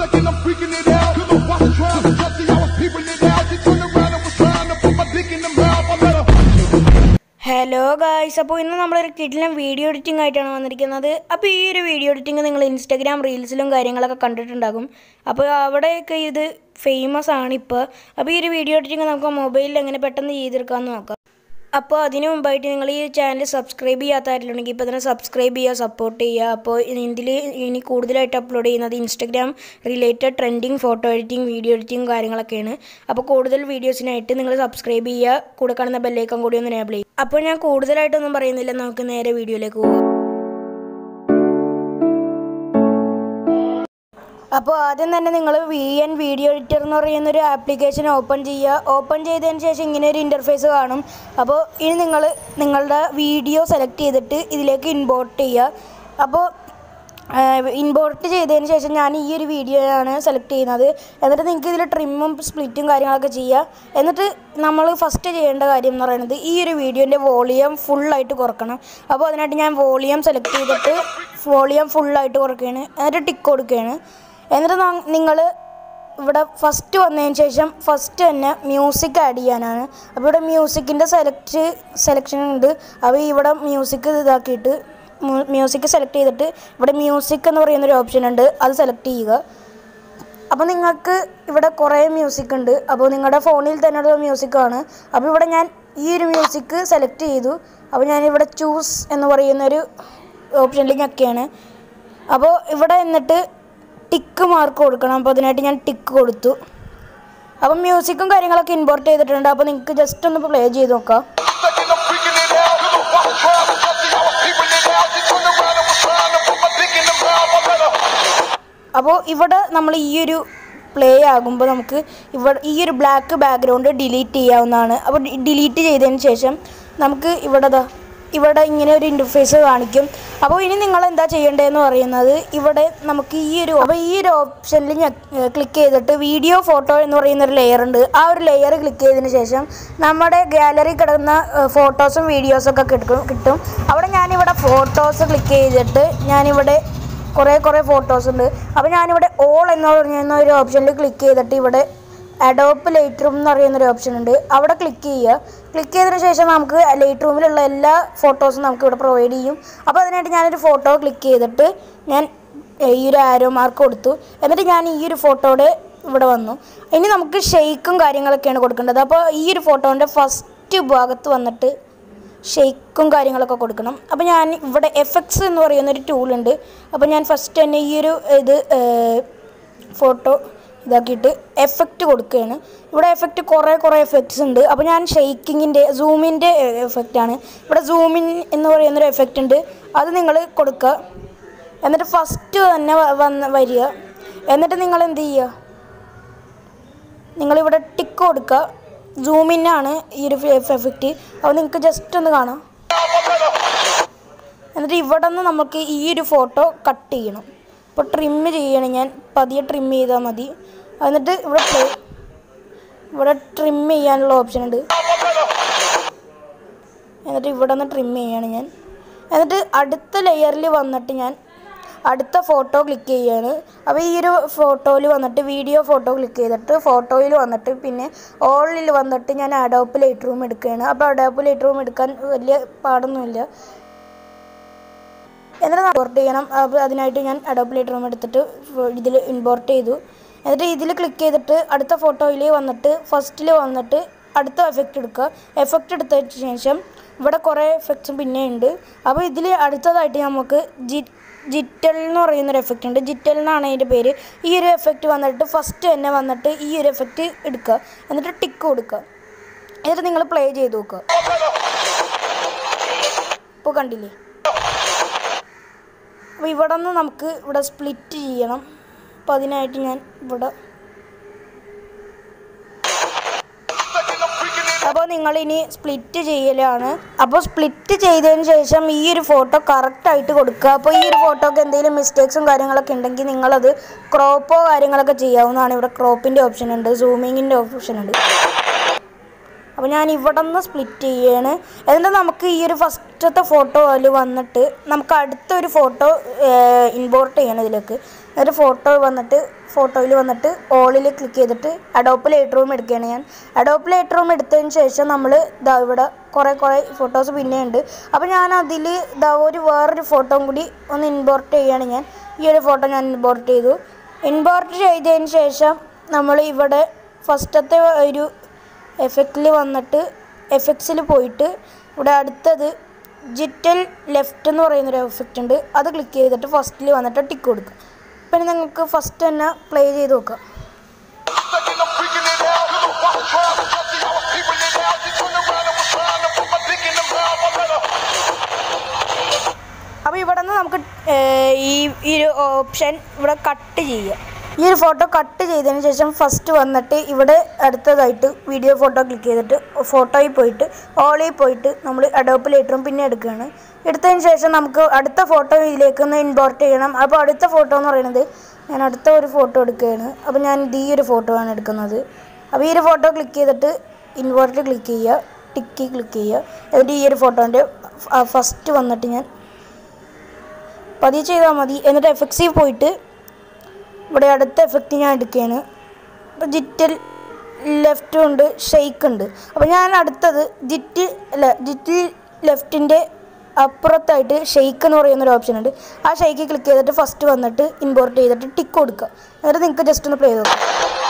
second, I'm freaking it out. Cause I'm watching trials and trusting, I was peeping it out. She turned around and was trying to put my dick in the mouth. I let her. Hello guys അപ്പോൾ ഇന്ന് നമ്മളൊരു കിഡിലും video editing ആയിട്ടാണ് വന്നിരിക്കുന്നത് അപ്പോൾ ഈ ഒരു video editing നിങ്ങൾ Instagram റീൽസിലും കാര്യങ്ങളൊക്കെ കണ്ടിട്ടുണ്ടാകും അപ്പോൾ അവിടെയൊക്കെ ഇത് ഫേമസ് ആണ് ഇപ്പോൾ അപ്പോൾ ഈ ഒരു വീഡിയോ എഡിറ്റിംഗ് നമുക്ക് മൊബൈലിൽ എങ്ങനെ പെട്ടെന്ന് ചെയ്തെടുക്കാമെന്ന് നോക്കാം അപ്പോൾ അതിനു മുമ്പായിട്ട് നിങ്ങൾ ഈ ചാനൽ സബ്സ്ക്രൈബ് ചെയ്യാത്തവരുണ്ടെങ്കിൽ ഇപ്പോൾ തന്നെ സബ്സ്ക്രൈബ് ചെയ്യുക സപ്പോർട്ട് ചെയ്യുക അപ്പോൾ ഇതിൽ ഇനി കൂടുതലായിട്ട് അപ്ലോഡ് ചെയ്യുന്നത് Instagram related trending photo editing video editing കാര്യങ്ങളൊക്കെയാണ് അപ്പോൾ കൂടുതൽ വീഡിയോസിനായിട്ട് നിങ്ങൾ സബ്സ്ക്രൈബ് ചെയ്യുക കൂടെ കാണുന്ന ബെല്ലൈക്കൺ കൂടി ഒന്ന് എനേബിൾ ചെയ്യും അപ്പോൾ ഞാൻ കൂടുതലായിട്ടൊന്നും പറയുന്നില്ല നമുക്ക് നേരെ വീഡിയോയിലേക്ക് പോകാം അപ്പോൾ ആദ്യം തന്നെ നിങ്ങൾ വി എൻ വീഡിയോ എഡിറ്റർ എന്ന് പറയുന്ന ഒരു ആപ്ലിക്കേഷൻ ഓപ്പൺ ചെയ്യുക ഓപ്പൺ ചെയ്തതിന് ശേഷം ഇങ്ങനെ ഒരു ഇൻ്റർഫേസ് കാണും അപ്പോൾ ഇനി നിങ്ങൾ നിങ്ങളുടെ വീഡിയോ സെലക്ട് ചെയ്തിട്ട് ഇതിലേക്ക് ഇമ്പോർട്ട് ചെയ്യുക അപ്പോൾ ഇമ്പോർട്ട് ചെയ്തതിന് ശേഷം ഞാൻ ഈ ഒരു വീഡിയോ ആണ് സെലക്ട് ചെയ്യുന്നത് എന്നിട്ട് നിങ്ങൾക്ക് ഇതിൽ ട്രിമ്മും സ്പ്ലിറ്റും കാര്യങ്ങളൊക്കെ ചെയ്യുക എന്നിട്ട് നമ്മൾ ഫസ്റ്റ് ചെയ്യേണ്ട കാര്യം എന്ന് പറയുന്നത് ഈ ഒരു വീഡിയോൻ്റെ വോളിയം ഫുള്ളായിട്ട് കുറക്കണം അപ്പോൾ അതിനായിട്ട് ഞാൻ വോളിയം സെലക്ട് ചെയ്തിട്ട് വോളിയം ഫുള്ളായിട്ട് കുറയ്ക്കുകയാണ് എന്നിട്ട് ടിക്ക് കൊടുക്കുകയാണ് എന്നിട്ട് നിങ്ങൾ ഇവിടെ ഫസ്റ്റ് വന്നതിന് ശേഷം ഫസ്റ്റ് തന്നെ മ്യൂസിക് ആഡ് ചെയ്യാനാണ് അപ്പോൾ ഇവിടെ മ്യൂസിക്കിൻ്റെ സെലക്ട് സെലക്ഷൻ ഉണ്ട് അപ്പോൾ ഇവിടെ മ്യൂസിക് ഇതാക്കിയിട്ട് മ്യൂസിക് സെലക്ട് ചെയ്തിട്ട് ഇവിടെ മ്യൂസിക് എന്ന് പറയുന്നൊരു ഓപ്ഷൻ ഉണ്ട് അത് സെലക്ട് ചെയ്യുക അപ്പോൾ നിങ്ങൾക്ക് ഇവിടെ കുറേ മ്യൂസിക് ഉണ്ട് അപ്പോൾ നിങ്ങളുടെ ഫോണിൽ തന്നെ ഉള്ള മ്യൂസിക്കാണ് അപ്പോൾ ഇവിടെ ഞാൻ ഈ ഒരു മ്യൂസിക് സെലക്ട് ചെയ്തു അപ്പോൾ ഞാനിവിടെ ചൂസ് എന്ന് പറയുന്നൊരു ഓപ്ഷനിൽ ഞെക്കുകയാണ് അപ്പോൾ ഇവിടെ എന്നിട്ട് ടിക്ക് മാർക്ക് കൊടുക്കണം അപ്പോൾ അതിനായിട്ട് ഞാൻ ടിക്ക് കൊടുത്തു അപ്പം മ്യൂസിക്കും കാര്യങ്ങളൊക്കെ ഇമ്പോർട്ട് ചെയ്തിട്ടുണ്ട് അപ്പോൾ നിങ്ങൾക്ക് ജസ്റ്റ് ഒന്ന് പ്ലേ ചെയ്ത് നോക്കാം Second, I'm freaking it out. Cause I'm watching trials and trusting, I was peeping it out. She turned around and was trying to put my dick in the mouth. I let her. അപ്പോൾ ഇവിടെ നമ്മൾ ഈ ഒരു play ആകുമ്പോൾ നമുക്ക് ഇവിടെ ഈ ഒരു ബ്ലാക്ക് ബാക്ക്ഗ്രൗണ്ട് ഡിലീറ്റ് ചെയ്യാവുന്നതാണ് അപ്പോൾ ഡിലീറ്റ് ചെയ്തതിന് ശേഷം നമുക്ക് ഇവിടെ ദാ ഇവിടെ ഇങ്ങനെ ഒരു ഇൻ്റർഫേസ് കാണിക്കും അപ്പോൾ ഇനി നിങ്ങൾ എന്താ ചെയ്യേണ്ടതെന്ന് പറയുന്നത് ഇവിടെ നമുക്ക് ഈ ഒരു അപ്പോൾ ഈ ഒരു ഓപ്ഷനിൽ ഞാൻ ക്ലിക്ക് ചെയ്തിട്ട് വീഡിയോ ഫോട്ടോ എന്ന് പറയുന്ന ഒരു ലെയർ ഉണ്ട് ആ ഒരു ലെയർ ക്ലിക്ക് ചെയ്തതിന് ശേഷം നമ്മുടെ ഗാലറി കിടക്കുന്ന ഫോട്ടോസും വീഡിയോസൊക്കെ കിട്ടും കിട്ടും അവിടെ ഞാനിവിടെ ഫോട്ടോസ് ക്ലിക്ക് ചെയ്തിട്ട് ഞാനിവിടെ കുറേ കുറേ ഫോട്ടോസ് ഉണ്ട് അപ്പോൾ ഞാനിവിടെ ഓൾ എന്ന് പറയുന്ന ഒരു ഓപ്ഷനിൽ ക്ലിക്ക് ചെയ്തിട്ട് ഇവിടെ അഡോപ്പ് ലൈറ്റ് റൂം എന്ന് പറയുന്ന ഒരു ഓപ്ഷൻ ഉണ്ട് അവിടെ ക്ലിക്ക് ചെയ്യുക ക്ലിക്ക് ചെയ്തതിന് ശേഷം നമുക്ക് ലൈറ്റ് റൂമിലുള്ള എല്ലാ ഫോട്ടോസും നമുക്ക് ഇവിടെ പ്രൊവൈഡ് ചെയ്യും അപ്പോൾ അതിനായിട്ട് ഞാനൊരു ഫോട്ടോ ക്ലിക്ക് ചെയ്തിട്ട് ഞാൻ ഈ ഒരു ആരോ മാർക്ക് കൊടുത്തു എന്നിട്ട് ഞാൻ ഈ ഒരു ഫോട്ടോയുടെ ഇവിടെ വന്നു ഇനി നമുക്ക് ഷെയ്ക്കും കാര്യങ്ങളൊക്കെയാണ് കൊടുക്കേണ്ടത് അപ്പോൾ ഈ ഒരു ഫോട്ടോൻ്റെ ഫസ്റ്റ് ഭാഗത്ത് വന്നിട്ട് ഷെയ്ക്കും കാര്യങ്ങളൊക്കെ കൊടുക്കണം അപ്പോൾ ഞാൻ ഇവിടെ എഫക്ട്സ് എന്ന് പറയുന്ന ഒരു ടൂളുണ്ട് അപ്പോൾ ഞാൻ ഫസ്റ്റ് തന്നെ ഈ ഒരു ഇത് ഫോട്ടോ ഇതാക്കിയിട്ട് എഫക്റ്റ് കൊടുക്കുകയാണ് ഇവിടെ എഫക്റ്റ് കുറേ കുറേ എഫക്ട്സ് ഉണ്ട് അപ്പോൾ ഞാൻ ഷെയ്ക്കിങ്ങിൻ്റെ സൂമിൻ്റെ എഫക്റ്റാണ് ഇവിടെ സൂമിൻ എന്ന് പറയുന്നൊരു എഫക്റ്റ് ഉണ്ട് അത് നിങ്ങൾ കൊടുക്കുക എന്നിട്ട് ഫസ്റ്റ് തന്നെ വ- വന്ന് വരിക എന്നിട്ട് നിങ്ങൾ എന്ത് ചെയ്യുക നിങ്ങളിവിടെ ടിക്ക് കൊടുക്കുക സൂമിനാണ് ഈ ഒരു എഫക്റ്റ് അപ്പോൾ നിങ്ങൾക്ക് ജസ്റ്റ് ഒന്ന് കാണാം എന്നിട്ട് ഇവിടെ നിന്ന് നമുക്ക് ഈ ഒരു ഫോട്ടോ കട്ട് ചെയ്യണം ഇപ്പോൾ ട്രിം ചെയ്യണം ഞാൻ പതിയെ ട്രിം ചെയ്താൽ മതി എന്നിട്ട് ഇവിടെ പ്ലേ ഇവിടെ ട്രിം ചെയ്യാനുള്ള ഓപ്ഷൻ ഉണ്ട് എന്നിട്ട് ഇവിടെ നിന്ന് ട്രിം ചെയ്യാണ് ഞാൻ എന്നിട്ട് അടുത്ത ലെയറിൽ വന്നിട്ട് ഞാൻ അടുത്ത ഫോട്ടോ ക്ലിക്ക് ചെയ്യാണ് അപ്പോൾ ഈ ഒരു ഫോട്ടോയിൽ വന്നിട്ട് വീഡിയോ ഫോട്ടോ ക്ലിക്ക് ചെയ്തിട്ട് ഫോട്ടോയിൽ വന്നിട്ട് പിന്നെ ഓളിൽ വന്നിട്ട് ഞാൻ അഡോപ്പ് ലൈറ്റ് റൂം എടുക്കുകയാണ് അപ്പോൾ അഡോപ്പ് ലൈറ്റ് റൂം എടുക്കാൻ വലിയ പാടൊന്നുമില്ല എന്നിട്ട് ഇമ്പോർട്ട് ചെയ്യണം അപ്പോൾ അതിനായിട്ട് ഞാൻ അഡോപ്പ് ലൈറ്റ് റൂം എടുത്തിട്ട് ഇതിൽ ഇമ്പോർട്ട് ചെയ്തു എന്നിട്ട് ഇതിൽ ക്ലിക്ക് ചെയ്തിട്ട് അടുത്ത ഫോട്ടോയിൽ വന്നിട്ട് ഫസ്റ്റിൽ വന്നിട്ട് അടുത്ത എഫക്റ്റ് എടുക്കുക എഫക്റ്റ് എടുത്തതിന് ശേഷം ഇവിടെ കുറേ എഫക്ട്സും പിന്നെ ഉണ്ട് അപ്പോൾ ഇതിൽ അടുത്തതായിട്ട് നമുക്ക് ജി ജിറ്റൽ എന്ന് പറയുന്നൊരു എഫക്റ്റ് ഉണ്ട് ജിറ്റൽ എന്നാണ് അതിൻ്റെ പേര് ഈ ഒരു എഫക്റ്റ് വന്നിട്ട് ഫസ്റ്റ് തന്നെ വന്നിട്ട് ഈ ഒരു എഫക്റ്റ് എടുക്കുക എന്നിട്ട് ടിക്ക് കൊടുക്കുക എന്നിട്ട് നിങ്ങൾ പ്ലേ ചെയ്ത് നോക്കുക ഇപ്പോൾ കണ്ടില്ലേ അപ്പോൾ ഇവിടെ നിന്ന് നമുക്ക് ഇവിടെ സ്പ്ലിറ്റ് ചെയ്യണം അപ്പോൾ അതിനായിട്ട് ഞാൻ ഇവിടെ അപ്പോൾ നിങ്ങൾ ഇനി സ്പ്ലിറ്റ് ചെയ്യലാണ് അപ്പോൾ സ്പ്ലിറ്റ് ചെയ്തതിന് ശേഷം ഈ ഒരു ഫോട്ടോ കറക്റ്റായിട്ട് കൊടുക്കുക അപ്പോൾ ഈ ഒരു ഫോട്ടോക്ക് എന്തെങ്കിലും മിസ്റ്റേക്സും കാര്യങ്ങളൊക്കെ ഉണ്ടെങ്കിൽ നിങ്ങളത് ക്രോപ്പോ കാര്യങ്ങളൊക്കെ ചെയ്യാവുന്നതാണ് ഇവിടെ ക്രോപ്പിൻ്റെ ഓപ്ഷൻ ഉണ്ട് സൂമിങ്ങിൻ്റെ ഓപ്ഷൻ ഉണ്ട് അപ്പോൾ ഞാൻ ഇവിടെ നിന്ന് സ്പ്ലിറ്റ് ചെയ്യാണ് എന്നിട്ട് നമുക്ക് ഈ ഒരു ഫസ്റ്റത്തെ ഫോട്ടോ അതിൽ വന്നിട്ട് നമുക്ക് അടുത്തൊരു ഫോട്ടോ ഇമ്പോർട്ട് ചെയ്യണം ഇതിലേക്ക് എന്നിട്ട് ഫോട്ടോ വന്നിട്ട് ഫോട്ടോയിൽ വന്നിട്ട് ഓളിൽ ക്ലിക്ക് ചെയ്തിട്ട് അഡോപ്പ് ലൈറ്റ് റൂം എടുക്കുകയാണ് ഞാൻ അഡോപ്പ് ലൈറ്റ് റൂം എടുത്തതിന് ശേഷം നമ്മൾ ഇതാ ഇവിടെ കുറേ കുറേ ഫോട്ടോസ് പിന്നെ ഉണ്ട് അപ്പോൾ ഞാൻ അതിൽ ഇതാ ഒരു വേറൊരു ഫോട്ടോയും കൂടി ഒന്ന് ഇമ്പോർട്ട് ചെയ്യുകയാണ് ഞാൻ ഈ ഒരു ഫോട്ടോ ഞാൻ ഇമ്പോർട്ട് ചെയ്തു ഇമ്പോർട്ട് ചെയ്തതിന് ശേഷം നമ്മൾ ഇവിടെ ഫസ്റ്റത്തെ ഒരു എഫക്റ്റിൽ വന്നിട്ട് എഫക്ട്സിൽ പോയിട്ട് ഇവിടെ അടുത്തത് ഡിജിറ്റൽ ലെഫ്റ്റ് എന്ന് പറയുന്നൊരു എഫക്റ്റ് ഉണ്ട് അത് ക്ലിക്ക് ചെയ്തിട്ട് ഫസ്റ്റിൽ വന്നിട്ട് ടിക്ക് കൊടുക്കുക പിന്നെ നിങ്ങൾക്ക് ഫസ്റ്റ് തന്നെ പ്ലേ ചെയ്ത് നോക്കാം Second, I'm freaking it out. Watch the crowd, y'all see how I'm peeping it out. She turned around and was trying to put my dick in the mouth. I let her. അപ്പോൾ ഇവിടെ നിന്ന് നമുക്ക് ഏർ, ഈ ഈ ഒരു option ഇവിടെ cut ചെയ്യുക ഈ ഒരു ഫോട്ടോ കട്ട് ചെയ്തതിന് ശേഷം ഫസ്റ്റ് വന്നിട്ട് ഇവിടെ അടുത്തതായിട്ട് വീഡിയോ ഫോട്ടോ ക്ലിക്ക് ചെയ്തിട്ട് ഫോട്ടോയിൽ പോയിട്ട് ഓളിൽ പോയിട്ട് നമ്മൾ അഡോപ്പ് ലേറ്ററും പിന്നെ എടുക്കുകയാണ് എടുത്തതിന് ശേഷം നമുക്ക് അടുത്ത ഫോട്ടോ ഇതിലേക്ക് ഒന്ന് ഇമ്പോർട്ട് ചെയ്യണം അപ്പോൾ അടുത്ത ഫോട്ടോ എന്ന് പറയുന്നത് ഞാൻ അടുത്ത ഒരു ഫോട്ടോ എടുക്കുകയാണ് അപ്പോൾ ഞാൻ ഇത് ഈ ഒരു ഫോട്ടോ ആണ് എടുക്കുന്നത് അപ്പോൾ ഈ ഒരു ഫോട്ടോ ക്ലിക്ക് ചെയ്തിട്ട് ഇൻവേർട്ട് ക്ലിക്ക് ചെയ്യുക ടിക്കി ക്ലിക്ക് ചെയ്യുക എന്നിട്ട് ഈ ഒരു ഫോട്ടോൻ്റെ ഫസ്റ്റ് വന്നിട്ട് ഞാൻ പതിയെ ചെയ്താൽ മതി എന്നിട്ട് എഫക്ട്സിൽ പോയിട്ട് ഇവിടെ അടുത്ത എഫക്റ്റ് ഞാൻ എടുക്കുകയാണ് അപ്പോൾ ജിറ്റിൽ ലെഫ്റ്റും ഉണ്ട് ഷെയ്ക്ക് ഉണ്ട് അപ്പോൾ ഞാൻ അടുത്തത് ജിറ്റ് അല്ല ജിറ്റിൽ ലെഫ്റ്റിൻ്റെ അപ്പുറത്തായിട്ട് ഷെയ്ക്ക് എന്ന് പറയുന്നൊരു ഓപ്ഷൻ ഉണ്ട് ആ ഷെയ്ക്ക് ക്ലിക്ക് ചെയ്തിട്ട് ഫസ്റ്റ് വന്നിട്ട് ഇമ്പോർട്ട് ചെയ്തിട്ട് ടിക്ക് കൊടുക്കുക എന്നിട്ട് നിങ്ങൾക്ക് ജസ്റ്റ് ഒന്ന് പ്ലേ ചെയ്ത് നോക്കാം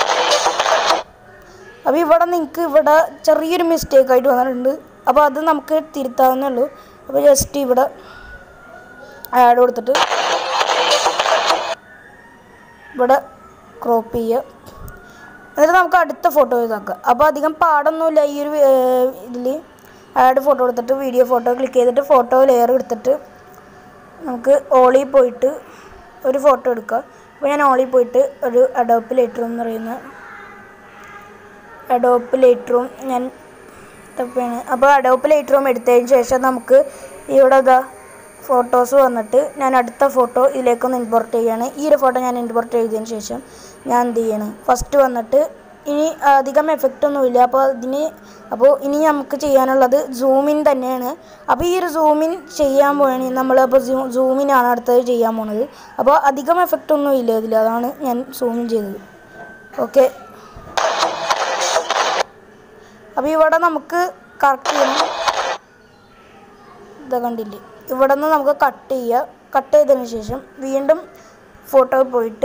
അപ്പോൾ ഇവിടെ നിങ്ങൾക്ക് ഇവിടെ ചെറിയൊരു മിസ്റ്റേക്ക് ആയിട്ട് വന്നിട്ടുണ്ട് അപ്പോൾ അത് നമുക്ക് തിരുത്താവുന്നേ ഉള്ളൂ അപ്പോൾ ജസ്റ്റ് ഇവിടെ ആഡ് കൊടുത്തിട്ട് ഇവിടെ ക്രോപ്പ് ചെയ്യുക എന്നിട്ട് നമുക്ക് അടുത്ത ഫോട്ടോ ഇതാക്കാം അപ്പോൾ അധികം പാടൊന്നുമില്ല ഈ ഒരു ഇതിൽ ആഡ് ഫോട്ടോ എടുത്തിട്ട് വീഡിയോ ഫോട്ടോ ക്ലിക്ക് ചെയ്തിട്ട് ഫോട്ടോ ലെയർ എടുത്തിട്ട് നമുക്ക് ഓളിൽ പോയിട്ട് ഒരു ഫോട്ടോ എടുക്കുക അപ്പോൾ ഞാൻ ഓളിൽ പോയിട്ട് ഒരു അഡോപ്പ് ലേറ്റർ എന്ന് പറയുന്ന അഡോപ്പ് ലൈറ്റ് റൂം ഞാൻ തപ്പിയാണ് അപ്പോൾ അഡോപ്പ് ലൈറ്റ് റൂം എടുത്തതിന് ശേഷം നമുക്ക് ഇവിടെ ഇതാ ഫോട്ടോസ് വന്നിട്ട് ഞാൻ അടുത്ത ഫോട്ടോ ഇതിലേക്കൊന്ന് ഇമ്പോർട്ട് ചെയ്യുകയാണ് ഈ ഒരു ഫോട്ടോ ഞാൻ ഇമ്പോർട്ട് ചെയ്തതിന് ശേഷം ഞാൻ എന്ത് ചെയ്യണം ഫസ്റ്റ് വന്നിട്ട് ഇനി അധികം എഫക്റ്റ് ഒന്നുമില്ല അപ്പോൾ ഇതിന് അപ്പോൾ ഇനി നമുക്ക് ചെയ്യാനുള്ളത് സൂമിൻ തന്നെയാണ് അപ്പോൾ ഈ ഒരു സൂമിൻ ചെയ്യാൻ പോവാണ് നമ്മൾ അപ്പോൾ സൂമിനാണ് അടുത്തത് ചെയ്യാൻ പോണത് അപ്പോൾ അധികം എഫക്റ്റ് ഒന്നും ഇല്ല ഇതിൽ അതാണ് ഞാൻ സൂമിൻ ചെയ്തത് ഓക്കെ അപ്പോൾ ഇവിടെ നമുക്ക് കറക്റ്റ് ചെയ്യണം ഇതാ കണ്ടില്ലേ ഇവിടെ നിന്ന് നമുക്ക് കട്ട് ചെയ്യുക കട്ട് ചെയ്തതിന് ശേഷം വീണ്ടും ഫോട്ടോ പോയിട്ട്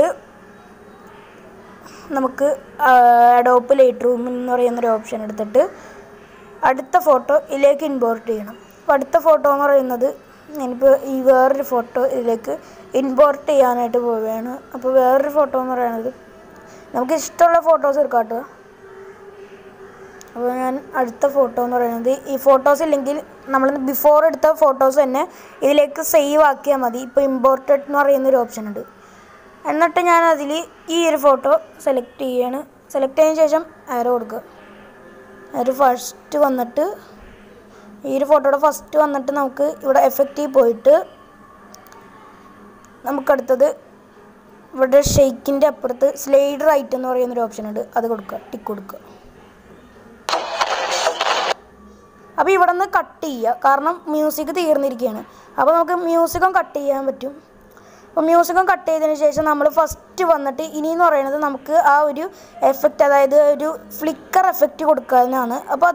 നമുക്ക് അഡോപ്പ് ലൈറ്റ് റൂം എന്ന് പറയുന്നൊരു ഓപ്ഷൻ എടുത്തിട്ട് അടുത്ത ഫോട്ടോ ഇതിലേക്ക് ഇമ്പോർട്ട് ചെയ്യണം അപ്പോൾ അടുത്ത ഫോട്ടോ എന്ന് പറയുന്നത് ഞാനിപ്പോൾ ഈ വേറൊരു ഫോട്ടോ ഇതിലേക്ക് ഇമ്പോർട്ട് ചെയ്യാനായിട്ട് പോവുകയാണ് അപ്പോൾ വേറൊരു ഫോട്ടോ എന്ന് പറയുന്നത് നമുക്ക് ഇഷ്ടമുള്ള ഫോട്ടോസ് എടുക്കാം കേട്ടോ അപ്പോൾ ഞാൻ അടുത്ത ഫോട്ടോ എന്ന് പറയുന്നത് ഈ ഫോട്ടോസ് ഇല്ലെങ്കിൽ നമ്മൾ ബിഫോർ എടുത്ത ഫോട്ടോസ് തന്നെ ഇതിലേക്ക് സേവ് ആക്കിയാൽ മതി ഇപ്പോൾ ഇമ്പോർട്ടഡ് എന്ന് പറയുന്നൊരു ഓപ്ഷൻ ഉണ്ട് എന്നിട്ട് ഞാൻ അതിൽ ഈ ഒരു ഫോട്ടോ സെലക്ട് ചെയ്യാണ് സെലക്ട് ചെയ്തതിന് ശേഷം ആരോ കൊടുക്കുക ഒരു ഫസ്റ്റ് വന്നിട്ട് ഈ ഒരു ഫോട്ടോയുടെ ഫസ്റ്റ് വന്നിട്ട് നമുക്ക് ഇവിടെ എഫക്റ്റിൽ പോയിട്ട് നമുക്കടുത്തത് ഇവിടെ ഷെയ്ക്കിൻ്റെ അപ്പുറത്ത് സ്ലൈഡ് റൈറ്റ് എന്ന് പറയുന്നൊരു ഓപ്ഷൻ ഉണ്ട് അത് കൊടുക്കുക ടിക്ക് കൊടുക്കുക അപ്പോൾ ഇവിടെ നിന്ന് കട്ട് ചെയ്യുക കാരണം മ്യൂസിക് തീർന്നിരിക്കുകയാണ് അപ്പോൾ നമുക്ക് മ്യൂസിക്കും കട്ട് ചെയ്യാൻ പറ്റും അപ്പോൾ മ്യൂസിക്കും കട്ട് ചെയ്തതിന് ശേഷം നമ്മൾ ഫസ്റ്റ് വന്നിട്ട് ഇനി എന്ന് പറയുന്നത് നമുക്ക് ആ ഒരു എഫക്റ്റ് അതായത് ഒരു ഫ്ലിക്കർ എഫക്റ്റ് കൊടുക്കാനാണ് അപ്പോൾ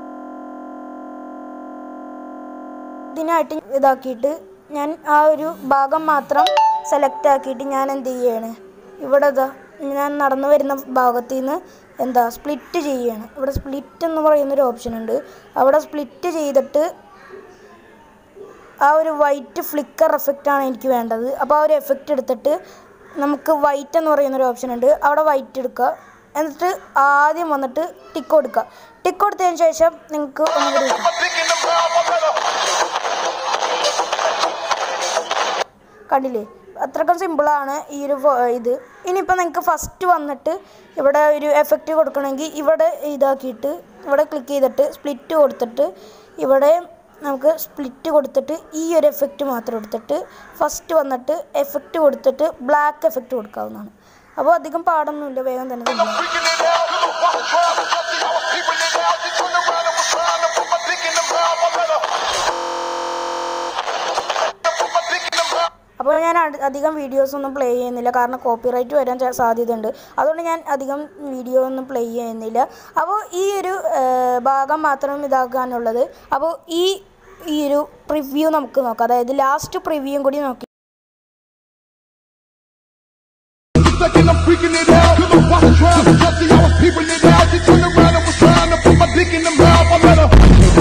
ഇതിനായിട്ട് ഇതാക്കിയിട്ട് ഞാൻ ആ ഒരു ഭാഗം മാത്രം സെലക്ട് ആക്കിയിട്ട് ഞാൻ എന്ത് ചെയ്യാണ് ഇവിടെ ഇതാ ഞാൻ നടന്നു വരുന്ന ഭാഗത്ത് നിന്ന് എന്താ സ്പ്ലിറ്റ് ചെയ്യുകയാണ് ഇവിടെ സ്പ്ലിറ്റ് എന്ന് പറയുന്നൊരു ഓപ്ഷൻ ഉണ്ട് അവിടെ സ്പ്ലിറ്റ് ചെയ്തിട്ട് ആ ഒരു വൈറ്റ് ഫ്ലിക്കർ എഫക്റ്റാണ് എനിക്ക് വേണ്ടത് അപ്പോൾ ആ ഒരു എഫക്റ്റ് എടുത്തിട്ട് നമുക്ക് വൈറ്റ് എന്ന് പറയുന്നൊരു ഓപ്ഷൻ ഉണ്ട് അവിടെ വൈറ്റ് എടുക്കുക എന്നിട്ട് ആദ്യം വന്നിട്ട് ടിക്ക് കൊടുക്കുക ടിക്ക് കൊടുത്തതിന് ശേഷം നിങ്ങൾക്ക് ഒന്നുകൂടി My dick in the mouth. I let her. കണ്ടില്ലേ അത്രക്കും സിമ്പിളാണ് ഈ ഒരു ഫോ- ഇത് ഇനിയിപ്പോൾ നിങ്ങൾക്ക് ഫസ്റ്റ് വന്നിട്ട് ഇവിടെ ഒരു എഫക്റ്റ് കൊടുക്കണമെങ്കിൽ ഇവിടെ ഇതാക്കിയിട്ട് ഇവിടെ ക്ലിക്ക് ചെയ്തിട്ട് സ്പ്ലിറ്റ് കൊടുത്തിട്ട് ഇവിടെ നമുക്ക് സ്പ്ലിറ്റ് കൊടുത്തിട്ട് ഈ ഒരു എഫക്റ്റ് മാത്രം എടുത്തിട്ട് ഫസ്റ്റ് വന്നിട്ട് എഫക്റ്റ് കൊടുത്തിട്ട് ബ്ലാക്ക് എഫക്റ്റ് കൊടുക്കാവുന്നതാണ് അപ്പോൾ അധികം പാടൊന്നുമില്ല വേഗം തന്നെ തന്നെ Freaking it out. Watch the crowd. Y'all see how I'm peeping it out. She turned around and was trying അപ്പോൾ ഞാൻ അട്- അധികം വീഡിയോസ് ഒന്നും പ്ലേ ചെയ്യുന്നില്ല കാരണം കോപ്പിറൈറ്റ് വരാൻ ചാ- സാധ്യതയുണ്ട് അതുകൊണ്ട് ഞാൻ അധികം വീഡിയോ ഒന്നും പ്ലേ ചെയ്യുന്നില്ല അപ്പോൾ ഈ ഒരു ആ, ഭാഗം മാത്രം ഇതാക്കാനുള്ളത് അപ്പോൾ ഈ ഈ ഒരു പ്രിവ്യൂ നമുക്ക് നോക്കാം അതായത് ലാസ്റ്റ് പ്രിവ്യൂയും കൂടി നോക്കി second I'm freaking it out. Cause I'm watching trials and Jesse, I was peeping it out. She turned around and was trying to put my dick in the mouth. I let her.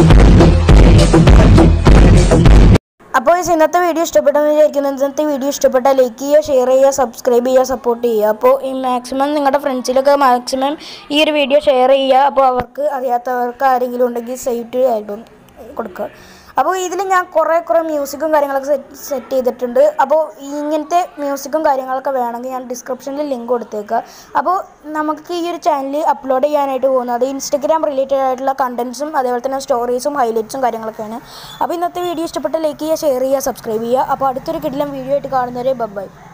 അപ്പോൾ ഈ ഇന്നത്തെ video ഇഷ്ടപ്പെട്ടെന്ന് വിചാരിക്കുന്നു ഇന്നത്തെ video ഇഷ്ടപ്പെട്ടാൽ like ചെയ്യുക share ചെയ്യുക subscribe ചെയ്യുക സപ്പോർട്ട് ചെയ്യുക അപ്പോൾ ഈ മാക്സിമം നിങ്ങളുടെ ഫ്രണ്ട്സിലൊക്കെ മാക്സിമം ഈ ഒരു വീഡിയോ ഷെയർ ചെയ്യുക അപ്പോൾ അവർക്ക് അറിയാത്തവർക്ക് ആരെങ്കിലും ഉണ്ടെങ്കിൽ സേഫ്റ്റി ആയിട്ടും കൊടുക്കുക അപ്പോൾ ഇതിൽ ഞാൻ കുറേ കുറേ മ്യൂസിക്കും കാര്യങ്ങളൊക്കെ സെറ്റ് സെറ്റ് ചെയ്തിട്ടുണ്ട് അപ്പോൾ ഇങ്ങനത്തെ മ്യൂസിക്കും കാര്യങ്ങളൊക്കെ വേണമെങ്കിൽ ഞാൻ ഡിസ്ക്രിപ്ഷനിൽ ലിങ്ക് കൊടുത്തേക്കാം അപ്പോൾ നമുക്ക് ഈ ഒരു ചാനൽ അപ്ലോഡ് ചെയ്യാനായിട്ട് പോകുന്നത് ഇൻസ്റ്റഗ്രാം റിലേറ്റഡ് ആയിട്ടുള്ള കണ്ടൻസും അതേപോലെ തന്നെ സ്റ്റോറീസും ഹൈലൈറ്റ്സും കാര്യങ്ങളൊക്കെയാണ് അപ്പോൾ ഇന്നത്തെ വീഡിയോ ഇഷ്ടപ്പെട്ട ലൈക്ക് ചെയ്യുക ഷെയർ ചെയ്യുക സബ്സ്ക്രൈബ് ചെയ്യുക അപ്പോൾ അടുത്തൊരു കിടിലം വീഡിയോ ആയിട്ട് കാണുന്നവരെ ബൈ